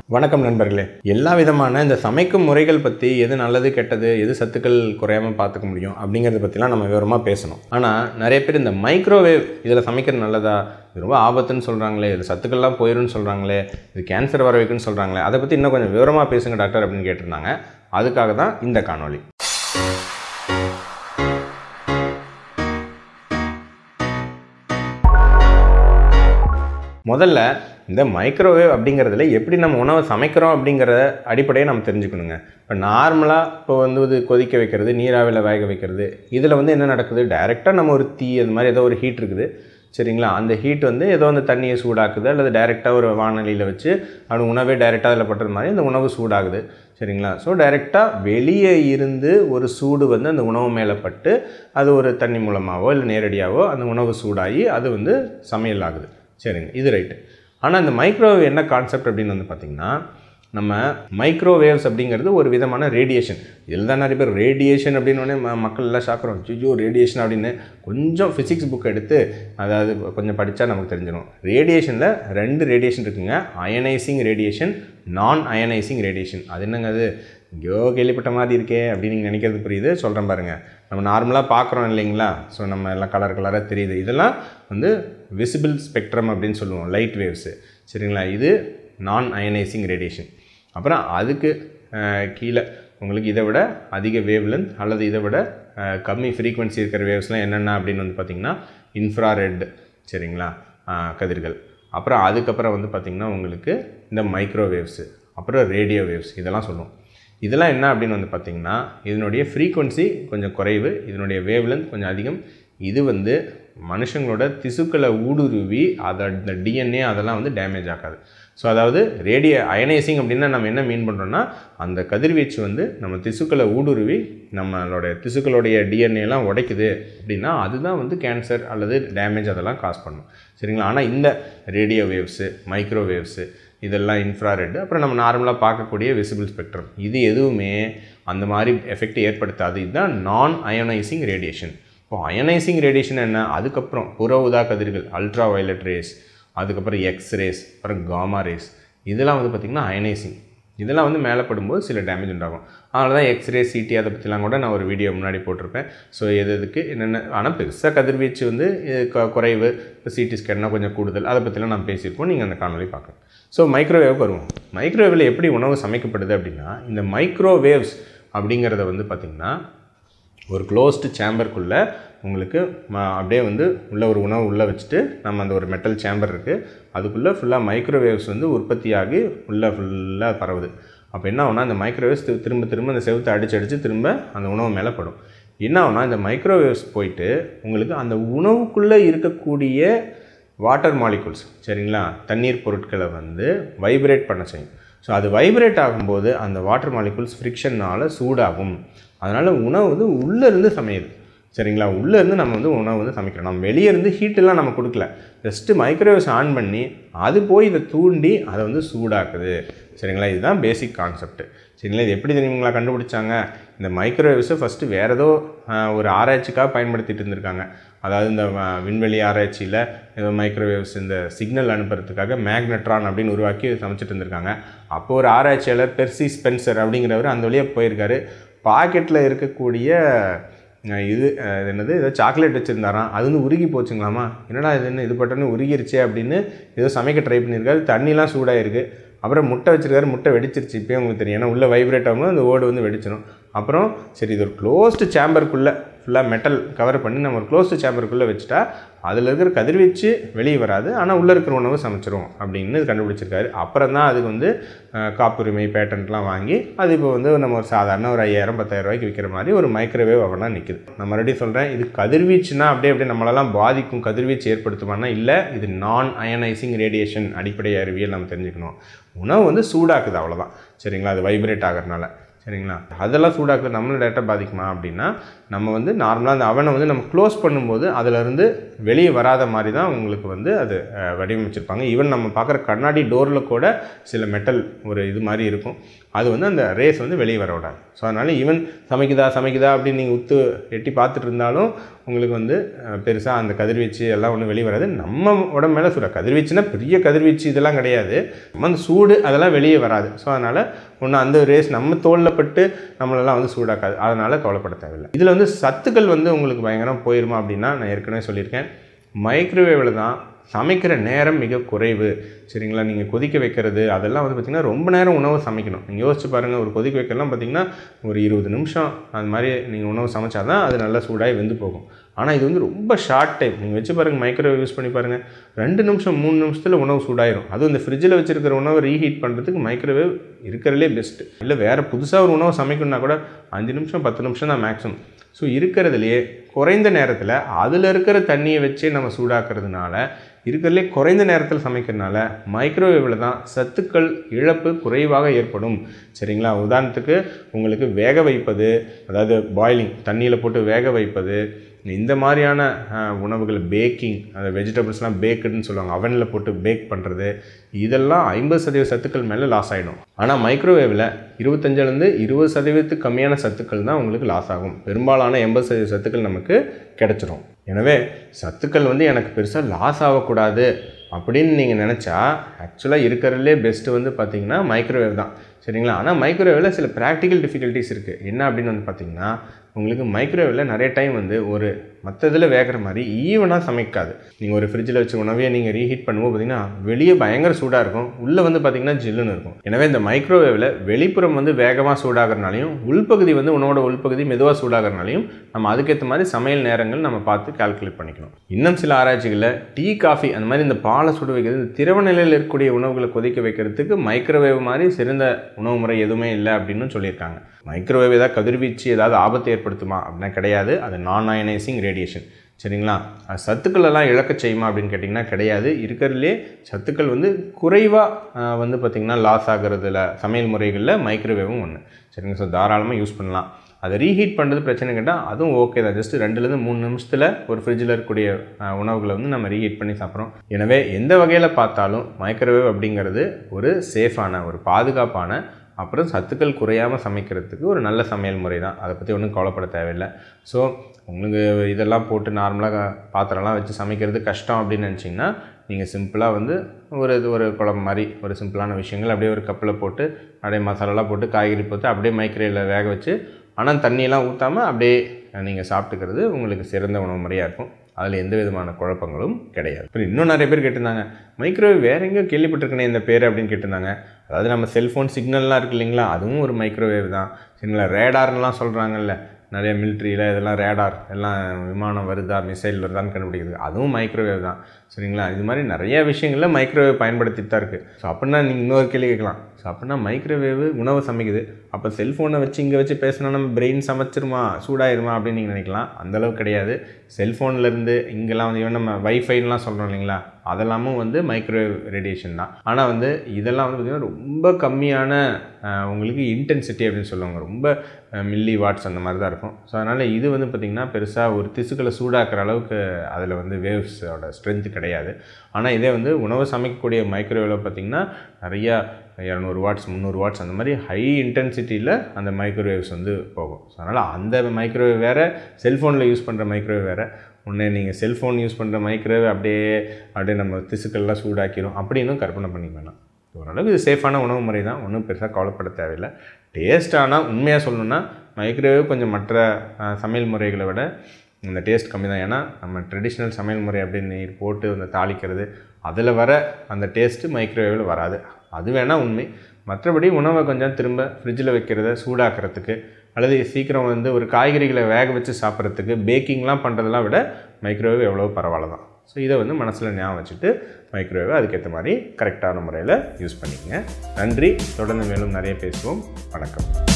வணக்கம் நண்பர்களே எல்லா விதமான இந்த சமைக்கும் முறைகள் பற்றி எது நல்லது கெட்டது எது சத்துக்கள் குறையாமல் பார்த்துக்க முடியும் அப்படிங்கிறத பற்றிலாம் நம்ம விவரமாக பேசணும் ஆனால் நிறைய பேர் இந்த மைக்ரோவேவ் இதில் சமைக்கிறது நல்லதா இது ரொம்ப ஆபத்துன்னு சொல்கிறாங்களே இது சத்துக்கள்லாம் போயிரும்னு சொல்கிறாங்களே இது கேன்சர் வர வைக்குன்னு சொல்கிறாங்களே அதை பற்றி இன்னும் கொஞ்சம் விவரமாக பேசுங்க டாக்டர் அப்படின்னு கேட்டிருந்தாங்க அதுக்காக தான் இந்த காணொளி முதல்ல இந்த மைக்ரோவேவ் அப்படிங்கிறதுல எப்படி நம்ம உணவை சமைக்கிறோம் அப்படிங்கிற அடிப்படையை நம்ம தெரிஞ்சுக்கணுங்க இப்போ நார்மலாக இப்போ வந்து இது கொதிக்க வைக்கிறது நீராவியில் வேக வைக்கிறது இதில் வந்து என்ன நடக்குது டைரெக்டாக நம்ம ஒரு தீ அது மாதிரி ஏதோ ஒரு ஹீட் இருக்குது சரிங்களா அந்த ஹீட் வந்து ஏதோ அந்த தண்ணியை சூடாக்குது அல்லது டைரெக்டாக ஒரு வானொலியில் வச்சு அது உணவே டைரெக்டாக அதில் பட்டுற மாதிரி அந்த உணவு சூடாகுது சரிங்களா ஸோ டைரெக்டாக வெளியே இருந்து ஒரு சூடு வந்து அந்த உணவு மேலே பட்டு அது ஒரு தண்ணி மூலமாகவோ இல்லை நேரடியாகவோ அந்த உணவு சூடாகி அது வந்து சமையல் ஆகுது சரிங்க இது ரைட்டு ஆனால் இந்த மைக்ரோவேவ் என்ன கான்செப்ட் அப்படின்னு வந்து பார்த்திங்கன்னா நம்ம மைக்ரோவேவ்ஸ் அப்படிங்கிறது ஒரு விதமான ரேடியேஷன் இதில் தான் நிறைய பேர் ரேடியேஷன் அப்படின்னு ம மக்கள் எல்லாம் ஷாக்குறோம் ஜிஜோ ரேடியேஷன் அப்படின்னு கொஞ்சம் ஃபிசிக்ஸ் புக் எடுத்து அதாவது கொஞ்சம் படித்தா நமக்கு தெரிஞ்சிடும் ரேடியேஷனில் ரெண்டு ரேடியேஷன் இருக்குங்க ionising radiation non ionising radiation அது என்னங்க அது எங்கேயோ கேள்விப்பட்ட மாதிரி இருக்கே அப்படின்னு நீங்கள் நினைக்கிறது புரியுது சொல்கிறேன் பாருங்கள் நம்ம நார்மலாக பார்க்குறோம் இல்லைங்களா ஸோ நம்ம எல்லாம் கலர் கலராக தெரியுது இதெல்லாம் வந்து விசிபிள் ஸ்பெக்ட்ரம் அப்படின்னு சொல்லுவோம் லைட் வேவ்ஸு சரிங்களா இது நான் அயனைசிங் ரேடியேஷன் அப்புறம் அதுக்கு அஹ், கீழே உங்களுக்கு இதை விட அதிக வேவ் லென்த் அல்லது இதை விட அஹ், கம்மி ஃப்ரீக்வன்சி இருக்கிற வேவ்ஸ்லாம் என்னென்ன அப்படின்னு வந்து பார்த்திங்கன்னா இன்ஃப்ராரெட் சரிங்களா அஹ், கதிர்கள் அப்புறம் அதுக்கப்புறம் வந்து பார்த்திங்கன்னா உங்களுக்கு இந்த மைக்ரோவேவ்ஸு அப்புறம் ரேடியோ வேவ்ஸ் இதெல்லாம் சொல்லுவோம் இதெல்லாம் என்ன அப்படின்னு வந்து பார்த்திங்கன்னா இதனுடைய ஃப்ரீக்வன்சி கொஞ்சம் குறைவு இதனுடைய வேவ்லென்த் கொஞ்சம் அதிகம் இது வந்து மனுஷங்களோட திசுக்களை ஊடுருவி அதை இந்த டிஎன்ஏ அதெல்லாம் வந்து டேமேஜ் ஆகாது ஸோ அதாவது ரேடியோ அயனைசிங் அப்படின்னா நம்ம என்ன மீன் பண்ணுறோன்னா அந்த கதிர்வீச்சு வந்து நம்ம திசுக்களை ஊடுருவி நம்மளோட திசுக்களுடைய டிஎன்ஏலாம் உடைக்குது அப்படின்னா அதுதான் வந்து கேன்சர் அல்லது டேமேஜ் அதெல்லாம் காஸ் பண்ணும் சரிங்களா ஆனால் இந்த ரேடியோ வேவ்ஸு மைக்ரோவேவ்ஸு இதெல்லாம் இன்ஃப்ராரெட் அப்புறம் நம்ம நார்மலாக பார்க்கக்கூடிய விசிபிள் ஸ்பெக்ட்ரம் இது எதுவுமே அந்த மாதிரி எஃபெக்ட் ஏற்படுத்தாது இதுதான் நான் அயனைசிங் ரேடியேஷன் இப்போ அயனைசிங் ரேடியேஷன் என்ன அதுக்கப்புறம் புற ஊதா கதிர்கள் அல்ட்ரா வயலட் ரேஸ் அதுக்கப்புறம் எக்ஸ் ரேஸ் அப்புறம் காமா ரேஸ் இதெல்லாம் வந்து பார்த்திங்கன்னா அயனைசிங் இதெல்லாம் வந்து மேலே படும்போது சில டேமேஜ் உண்டாகும் அதனால தான் எக்ஸ்ரே சிடி அதை பற்றிலாம் கூட நான் ஒரு வீடியோ முன்னாடி போட்டிருப்பேன் ஸோ எது எதுக்கு என்னென்ன ஆனால் பெருசாக கதிர்வீச்சு வந்து இது கு- குறைவு இப்போ சிடி ஸ்கேன்னா கொஞ்சம் கூடுதல் அதை பற்றிலாம் நான் பேசியிருப்போம் நீங்கள் அந்த காணொலி பார்க்கலாம் ஸோ மைக்ரோவேவுக்கு வருவோம் மைக்ரோவேவில் எப்படி உணவு சமைக்கப்படுது அப்படின்னா இந்த மைக்ரோவேவ்ஸ் அப்படிங்கிறத வந்து பார்த்திங்கன்னா ஒரு க்ளோஸ்டு சேம்பருக்குள்ளே உங்களுக்கு ம- அப்படியே வந்து உள்ள ஒரு உணவு உள்ளே வச்சுட்டு நம்ம அந்த ஒரு மெட்டல் சேம்பர் இருக்குது அதுக்குள்ளே ஃபுல்லாக மைக்ரோவேவ்ஸ் வந்து உற்பத்தியாகி உள்ளே ஃபுல்லாக பரவுது அப்போ என்ன ஆகும்னா அந்த மைக்ரோவேவ்ஸ் தி- திரும்ப திரும்ப அந்த செவுத்தை அடிச்சு அடித்து திரும்ப அந்த உணவு மேலே படும் என்ன ஆகும்னா இந்த மைக்ரோவேவ்ஸ் போயிட்டு உங்களுக்கு அந்த உணவுக்குள்ளே இருக்கக்கூடிய வாட்டர் மாலிகுல்ஸ் சரிங்களா தண்ணீர் பொருட்களை வந்து வைப்ரேட் பண்ண செய்யும் ஸோ அது வைப்ரேட் ஆகும்போது அந்த வாட்டர் மாலிகுல்ஸ் ஃப்ரிக்ஷனால் சூடாகும் அதனால் உணவு வந்து உள்ளே இருந்து சமையுது சரிங்களா உள்ளே இருந்து நம்ம வந்து உணவு வந்து சமைக்கிறோம் நம்ம வெளியே இருந்து ஹீட்டெல்லாம் நம்ம கொடுக்கல ஜஸ்ட்டு மைக்ரோவேவ்ஸ் ஆன் பண்ணி அது போய் இதை தூண்டி அதை வந்து சூடாக்குது சரிங்களா இதுதான் பேசிக் கான்செப்ட் சரிங்களா இது எப்படி தெரியுங்களா கண்டுபிடிச்சாங்க இந்த மைக்ரோவேவ்ஸை ஃபஸ்ட்டு வேறு ஏதோ ஆஹ், ஒரு ஆராய்ச்சிக்காக பயன்படுத்திட்டு இருந்திருக்காங்க அதாவது இந்த ஆஹ், விண்வெளி ஆராய்ச்சியில் ஏதோ மைக்ரோவேவ்ஸ் இந்த சிக்னல் அனுப்புறதுக்காக மேக்னட்ரான் அப்படின்னு உருவாக்கி சமைச்சிட்டு இருந்திருக்காங்க அப்போ ஒரு ஆராய்ச்சியாளர் பெர்சி ஸ்பென்சர் அப்படிங்கிறவர் அந்த வழியாக போயிருக்காரு பாக்கெட்டில் இருக்கக்கூடிய அஹ் இது அஹ் இது என்னது ஏதோ சாக்லேட் வச்சுருந்தாராம் அது வந்து உருகி போச்சுங்களாமா என்னடா இது என்ன இது பட்டோன்னு உருகிருச்சே அப்படின்னு ஏதோ சமைக்க ட்ரை பண்ணியிருக்காரு தண்ணிலாம் சூடாயிருக்கு அப்புறம் முட்டை வச்சிருக்காரு முட்டை வெடிச்சிருச்சு இப்போயே உங்களுக்கு தெரியும் ஏன்னா உள்ளே வைப்ரேட் ஆகும்போது அந்த ஓடு வந்து வெடிச்சிடும் அப்புறம் சரி இது ஒரு க்ளோஸ்டு சேம்பருக்குள்ளே ஃபுல்லாக மெட்டல் கவர் பண்ணி நம்ம ஒரு க்ளோஸ்டு சேம்பருக்குள்ளே வச்சுட்டா அதில் இருக்கிற கதிர்வீச்சு வெளியே வராது ஆனால் உள்ளே இருக்கிற உணவு சமைச்சிரும் அப்படின்னு கண்டுபிடிச்சிருக்காரு அப்புறம் தான் அதுக்கு வந்து அஹ், காப்புரிமை பேட்டன்ட்லாம் வாங்கி அது இப்போ வந்து நம்ம ஒரு சாதாரண ஒரு ஐயாயிரம் பத்தாயிரம் ரூபாய்க்கு விற்கிற மாதிரி ஒரு மைக்ரோவேவ் அவனா நிற்குது நான் மறுபடியும் சொல்கிறேன் இது கதிர்வீச்சுனா அப்படியே அப்படியே நம்மளெல்லாம் பாதிக்கும் கதிர்வீச்சு ஏற்படுத்துமானா இல்லை இது நான் அயனைசிங் ரேடியேஷன் அடிப்படை அறிவியல் நம்ம தெரிஞ்சுக்கணும் உணவு வந்து சூடாக்குது அவ்வளோதான் சரிங்களா அது வைப்ரேட் ஆகிறதுனால சரிங்களா அதெல்லாம் சூடாக்குது நம்மளோட டேட்டா பாதிக்குமா அப்படின்னா நம்ம வந்து நார்மலாக அந்த அவனை வந்து நம்ம க்ளோஸ் பண்ணும்போது அதிலிருந்து வெளியே வராத மாதிரி தான் உங்களுக்கு வந்து அது அஹ், வடிவமைச்சிருப்பாங்க ஈவன் நம்ம பார்க்குற கண்ணாடி டோரில் கூட சில மெட்டல் ஒரு இது மாதிரி இருக்கும் அது வந்து அந்த ரேஸ் வந்து வெளியே வர விடாது ஸோ அதனால் ஈவன் சமைக்குதா சமைக்குதா அப்படின்னு நீங்கள் உத்து எட்டி பார்த்துட்டு இருந்தாலும் உங்களுக்கு வந்து பெருசாக அந்த கதிர்வீச்சு எல்லாம் ஒன்றும் வெளியே வராது நம்ம உடம்பு மேலே சூட கதிர்வீச்சுனா பெரிய கதிர்வீச்சு இதெல்லாம் கிடையாது நம்ம அந்த சூடு அதெல்லாம் வெளியே வராது ஸோ அதனால் ஒன்று அந்த ரேஸ் நம்ம தோலில் பட்டு நம்மளெல்லாம் வந்து சூடாக்காது அதனால் கவலைப்பட தேவையில்லை இதில் வந்து சத்துக்கள் வந்து உங்களுக்கு பயங்கரம் போயிருமா அப்படின்னா நான் ஏற்கனவே சொல்லியிருக்கேன் மைக்ரோவேவில் தான் சமைக்கிற நேரம் மிக குறைவு சரிங்களா நீங்கள் கொதிக்க வைக்கிறது அதெல்லாம் வந்து பார்த்திங்கன்னா ரொம்ப நேரம் உணவு சமைக்கணும் நீங்கள் யோசிச்சு பாருங்கள் ஒரு கொதிக்க வைக்கலாம் பார்த்திங்கன்னா ஒரு இருபது நிமிஷம் அது மாதிரி நீங்கள் உணவு சமைச்சா தான் அது நல்லா சூடாகி வெந்து போகும் ஆனால் இது வந்து ரொம்ப ஷார்ட் டைம் நீங்கள் வச்சு பாருங்கள் மைக்ரோவேவ் யூஸ் பண்ணி பாருங்கள் ரெண்டு நிமிஷம் மூணு நிமிஷத்தில் உணவு சூடாயிரும் அதுவும் இந்த ஃப்ரிட்ஜில் வச்சிருக்கிற உணவை ரீஹீட் பண்ணுறதுக்கு மைக்ரோவேவ் இருக்கிறதுலே பெஸ்ட்டு இல்லை வேறு புதுசாக ஒரு உணவு சமைக்கணும்னா கூட அஞ்சு நிமிஷம் பத்து நிமிஷம் தான் மேக்ஸிமம் ஸோ இருக்கிறதுலையே குறைந்த நேரத்தில் அதில் இருக்கிற தண்ணியை வச்சே நம்ம சூடாக்குறதுனால இருக்கிறதுலே குறைந்த நேரத்தில் சமைக்கிறதுனால மைக்ரோவேவில் தான் சத்துக்கள் இழப்பு குறைவாக ஏற்படும் சரிங்களா உதாரணத்துக்கு உங்களுக்கு வேக வைப்பது அதாவது பாய்லிங் தண்ணியில் போட்டு வேக வைப்பது இந்த மாதிரியான அஹ், உணவுகள் பேக்கிங் அந்த வெஜிடபிள்ஸ்லாம் பேக்குடுன்னு சொல்லுவாங்க அவனில் போட்டு பேக் பண்ணுறது இதெல்லாம் ஐம்பது சதவீத சத்துக்கள் மேலே லாஸ் ஆகிடும் ஆனால் மைக்ரோவேவில் இருபத்தஞ்சிலேருந்து இருபது சதவீதத்துக்கு கம்மியான சத்துக்கள் தான் உங்களுக்கு லாஸ் ஆகும் பெரும்பாலான எண்பது சதவீத சத்துக்கள் நமக்கு கிடைச்சிரும் எனவே சத்துக்கள் வந்து எனக்கு பெருசாக லாஸ் ஆகக்கூடாது அப்படின்னு நீங்கள் நினச்சா ஆக்சுவலாக இருக்கிறதுலே பெஸ்ட்டு வந்து பார்த்தீங்கன்னா மைக்ரோவேவ் தான் சரிங்களா ஆனால் மைக்ரோவேவில் சில ப்ராக்டிக்கல் டிஃபிகல்ட்டிஸ் இருக்குது என்ன அப்படின்னு வந்து பார்த்தீங்கன்னா உங்களுக்கு மைக்ரோவேவில் நிறைய டைம் வந்து ஒரு மற்ற இதில் வேகிற மாதிரி ஈவனாக சமைக்காது நீங்கள் ஒரு ஃப்ரிட்ஜில் வச்சு உணவையை நீங்கள் ரீஹீட் பண்ணும்போது பார்த்தீங்கன்னா வெளியே பயங்கர சூடாக இருக்கும் உள்ளே வந்து பார்த்தீங்கன்னா ஜில்லுன்னு இருக்கும் எனவே இந்த மைக்ரோவேவில் வெளிப்புறம் வந்து வேகமாக சூடாகிறனாலையும் உள்பகுதி வந்து உணவோட உள்பகுதி மெதுவாக சூடாகிறனாலையும் நம்ம அதுக்கேற்ற மாதிரி சமையல் நேரங்கள் நம்ம பார்த்து கால்குலேட் பண்ணிக்கணும் இன்னும் சில ஆராய்ச்சிகளில் டீ காஃபி அந்த மாதிரி இந்த பாலை சுட வைக்கிறது இந்த திரவ நிலையில் இருக்கக்கூடிய உணவுகளை கொதிக்க வைக்கிறதுக்கு மைக்ரோவேவ் மாதிரி சிறந்த உணவு முறை எதுவுமே இல்லை அப்படின்னு சொல்லியிருக்காங்க மைக்ரோவேவ் ஏதாவது கதிர்வீச்சு ஏதாவது ஆபத்தை ஏற்படுத்துமா அப்படின்னா கிடையாது அது நான் அயனைசிங் ரேடியேஷன் சரிங்களா அது சத்துக்கள் எல்லாம் இழக்க செய்யுமா அப்படின்னு கேட்டிங்கன்னா கிடையாது இருக்கிறதுலே சத்துக்கள் வந்து குறைவாக வந்து பார்த்திங்கன்னா லாஸ் ஆகிறதுல சமையல் முறைகளில் மைக்ரோவேவும் ஒன்று சரிங்க ஸோ தாராளமாக யூஸ் பண்ணலாம் அதை ரீஹீட் பண்ணுறது பிரச்சனை கேட்டால் அதுவும் ஓகே தான் ஜஸ்ட் ரெண்டுலேருந்து மூணு நிமிஷத்தில் ஒரு ஃப்ரிட்ஜில் இருக்கக்கூடிய அஹ், உணவுகளை வந்து நம்ம ரீஹீட் பண்ணி சாப்பிட்றோம் எனவே எந்த வகையில் பார்த்தாலும் மைக்ரோவேவ் அப்படிங்கிறது ஒரு சேஃபான ஒரு பாதுகாப்பான அப்புறம் சத்துக்கள் குறையாமல் சமைக்கிறதுக்கு ஒரு நல்ல சமையல் முறை தான் அதை பற்றி ஒன்றும் கவலைப்பட தேவையில்லை ஸோ உங்களுக்கு இதெல்லாம் போட்டு நார்மலாக பாத்திரம்லாம் வச்சு சமைக்கிறது கஷ்டம் அப்படின்னு நினச்சிங்கன்னா நீங்கள் சிம்பிளாக வந்து ஒரு இது ஒரு குழம்பு மாதிரி ஒரு சிம்பிளான விஷயங்கள் அப்படியே ஒரு கப்பில் போட்டு அப்படியே மசாலாலாம் போட்டு காய்கறி போட்டு அப்படியே மைக்ரோவேவில் வேக வச்சு ஆனால் தண்ணியெல்லாம் ஊற்றாமல் அப்படியே நீங்கள் சாப்பிட்டுக்கிறது உங்களுக்கு சிறந்த உணவு முறையாக இருக்கும் அதில் எந்த விதமான குழப்பங்களும் கிடையாது அப்புறம் இன்னும் நிறைய பேர் கேட்டிருந்தாங்க மைக்ரோவேவ் வேற எங்கேயோ கேள்விப்பட்டிருக்கனே இந்த பேர் அப்படின்னு கேட்டிருந்தாங்க அதாவது நம்ம செல்ஃபோன் சிக்னல்லாம் இருக்கு இல்லைங்களா அதுவும் ஒரு மைக்ரோவேவ் தான் சரிங்களா ரேடார்லாம் சொல்கிறாங்கல்ல நிறைய மிலிட்ரியில் இதெல்லாம் ரேடார் எல்லாம் விமானம் வருதா மிசைல் வருதான்னு கண்டுபிடிக்கிறது அதுவும் மைக்ரோவேவ் தான் சரிங்களா இது மாதிரி நிறைய விஷயங்களில் மைக்ரோவேவ் பயன்படுத்திட்டு தான் இருக்குது ஸோ அப்படின்னா நீங்கள் இன்னொரு கேள்வி கேட்கலாம் ஸோ அப்படின்னா மைக்ரோவேவ் உணவு சமைக்குது அப்போ செல்ஃபோனை வச்சு இங்கே வச்சு பேசினா நம்ம பிரெயின் சமைச்சிருமா சூடாயிருமா அப்படின்னு நீங்கள் நினைக்கலாம் அந்தளவு கிடையாது செல்ஃபோன்லேருந்து இங்கெல்லாம் வந்து even நம்ம வைஃபைலாம் சொல்கிறோம் இல்லைங்களா அதெல்லாமும் வந்து மைக்ரோவேவ் ரேடியேஷன் தான் ஆனால் வந்து இதெல்லாம் வந்து பார்த்திங்கன்னா ரொம்ப கம்மியான அஹ், உங்களுக்கு இன்டென்சிட்டி அப்படின்னு சொல்லுவாங்க ரொம்ப மில்லி வாட்ஸ் அந்த மாதிரி தான் இருக்கும் ஸோ அதனால் இது வந்து பார்த்திங்கன்னா பெருசாக ஒரு திசுக்களை சூடாக்குற அளவுக்கு அதில் வந்து வேவ்ஸோட ஸ்ட்ரென்த் கிடையாது ஆனால் இதே வந்து உணவு சமைக்கக்கூடிய மைக்ரோவேவில் பார்த்திங்கன்னா நிறையா இரநூறு வாட்ஸ் முந்நூறு வாட்ஸ் அந்த மாதிரி ஹை இன்டென்சிட்டியில் அந்த மைக்ரோவேவ்ஸ் வந்து போகும் ஸோ அதனால் அந்த மைக்ரோவேவ் வேறு செல்ஃபோனில் யூஸ் பண்ணுற மைக்ரோவேவ் வேறு ஒன்று நீங்கள் செல்ஃபோன் யூஸ் பண்ணுற மைக்ரோவேவ் அப்படியே அப்படியே நம்ம திசுக்கள்லாம் சூடாக்கிடும் அப்படின்னு கற்பனை பண்ணிக்க வேணாம் ஓரளவுக்கு இது சேஃபான உணவு முறை தான் ஒன்றும் பெருசாக கவலைப்பட தேவையில்லை டேஸ்ட் ஆனால் உண்மையாக சொல்லணும்னா மைக்ரோவேவ் கொஞ்சம் மற்ற அஹ், சமையல் முறைகளை விட இந்த டேஸ்ட் கம்மி தான் ஏன்னா நம்ம ட்ரெடிஷ்னல் சமையல் முறை அப்படின்னு நீர் போட்டு அந்த தாளிக்கிறது அதில் வர அந்த டேஸ்ட்டு மைக்ரோவேவில் வராது அது வேணால் உண்மை மற்றபடி உணவை கொஞ்சம் திரும்ப ஃப்ரிட்ஜில் வைக்கிறத சூடாக்குறதுக்கு அல்லது சீக்கிரம் வந்து ஒரு காய்கறிகளை வேக வச்சு சாப்பிட்றதுக்கு பேக்கிங்லாம் பண்ணுறதெல்லாம் விட மைக்ரோவேவ் எவ்வளோ பரவாயில்ல தான் ஸோ இதை வந்து மனசில் ஞாபகம் வச்சுட்டு மைக்ரோவேவை அதுக்கேற்ற மாதிரி கரெக்டான முறையில் யூஸ் பண்ணிக்கங்க நன்றி தொடர்ந்து மேலும் நிறைய பேசுவோம் வணக்கம்